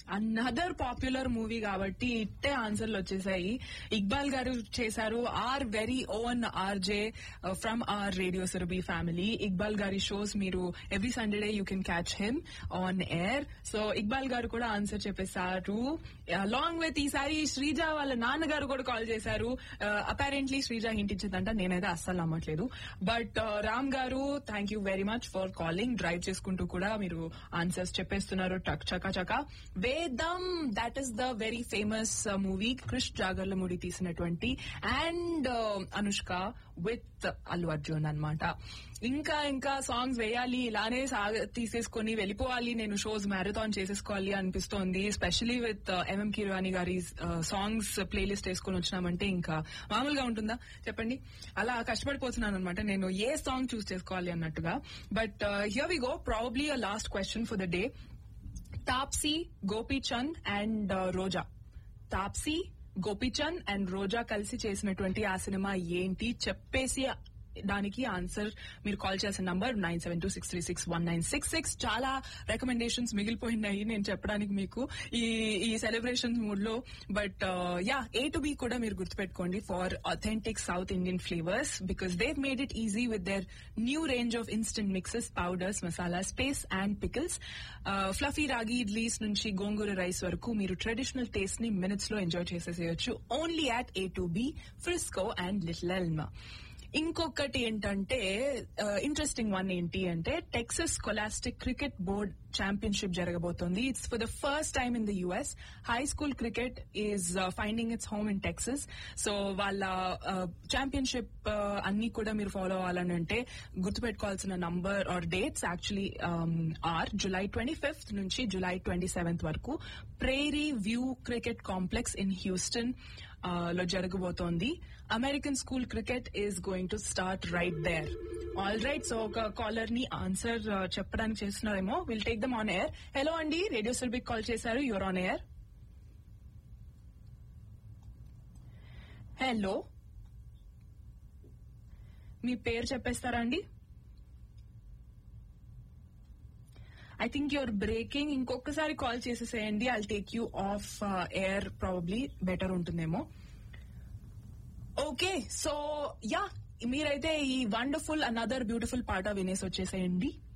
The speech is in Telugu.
అనదర్ పాపులర్ మూవీ కాబట్టి ఇట్టే ఆన్సర్లు వచ్చేసాయి ఇక్బాల్ గారు చేశారు our very own RJ from our radio Surabhi family Iqbal గారి షోస్ మీరు every Sunday you can catch him on air so Iqbal garu కూడా ఆన్సర్ చెప్పేశారు అలాంగ్ విత్ ఈసారి శ్రీజ వాళ్ళ నాన్నగారు కూడా కాల్ చేశారు అపారెంట్లీ శ్రీజ హింట్ ఇచ్చిందంట నేనైతే అస్సలు నమ్మట్లేదు but Ram garu thank you very much for calling drive చేసుకుంటూ కూడా మీరు ఆన్సర్స్ చెప్పేస్తున్నారు టక్ చకా చకా Vedam that is the very famous movie Krish Jagarlamudi తీసినటువంటి అండ్ అనుష్క విత్ అల్లు అర్జున్ అన్నమాట ఇంకా ఇంకా సాంగ్స్ వేయాలి ఇలానే సాగ తీసేసుకొని వెళ్ళిపోవాలి నేను షోస్ మ్యారథాన్ చేసేసుకోవాలి అనిపిస్తోంది స్పెషలీ విత్ ఎంఎం కిరాని గారి సాంగ్స్ ప్లేలిస్ట్ వేసుకొని వచ్చినామంటే ఇంకా మామూలుగా ఉంటుందా చెప్పండి అలా కష్టపడిపోతున్నాను అనమాట నేను ఏ సాంగ్ చూస్ చేసుకోవాలి అన్నట్టుగా but here we go probably a last question for the day Taapsee Gopichand and Roja Taapsee Gopichand and Roja కలిసి చేసినటువంటి ఆ సినిమా ఏంటి చెప్పేసి దానికి ఆన్సర్ మీరు కాల్ చేసిన number nine seven two six three six one nine six six చాలా రికమెండేషన్స్ మిగిలిపోయినాయి నేను చెప్పడానికి మీకు ఈ ఈ సెలబ్రేషన్స్ మూడ్ లో but ya A two B కూడా మీరు గుర్తుపెట్టుకోండి for authentic South Indian flavours because they've made it easy with their new range of instant mixes powders masala spice and pickles fluffy ragi idlis నుంచి గోంగూర రైస్ వరకు మీరు ట్రెడిషనల్ టేస్ట్ ని మినిట్స్ లో enjoy చేసేసేయచ్చు only at A two B Frisco and Little Elm ఇంకొకటి ఏంటంటే ఇంట్రెస్టింగ్ వన్ ఏంటి అంటే Texas scholastic cricket board championship జరగబోతోంది it's for the first time in the US high school cricket is finding its home in Texas so వాళ్ళ ఛాంపియన్షిప్ అన్ని కూడా మీరు ఫాలో అవ్వాలని అంటే గుర్తుపెట్టుకోవాల్సిన number or dates actually are July twenty fifth నుంచి జులై ట్వంటీ సెవెంత్ వరకు Prairie View cricket complex in Houston లో జరగబోతోంది American school cricket is going to start right there all right so ఒక కాలర్ ని ఆన్సర్ చెప్పడానికి చేస్తున్నారేమో will take them on air hello అండి రేడియో సెల్బిక్ కాల్ చేశారు యువర్ ఆన్ ఎయిర్ హలో మీ పేరు చెప్పేస్తారా అండి ఐ థింక్ యువర్ బ్రేకింగ్ ఇంకొకసారి కాల్ చేసేసేయండి I'll take you off air probably better ఉంటుందేమో ఓకే సో యా మీరైతే ఈ వండర్ఫుల్ అనదర్ బ్యూటిఫుల్ పాట వినేసి వచ్చేసేయండి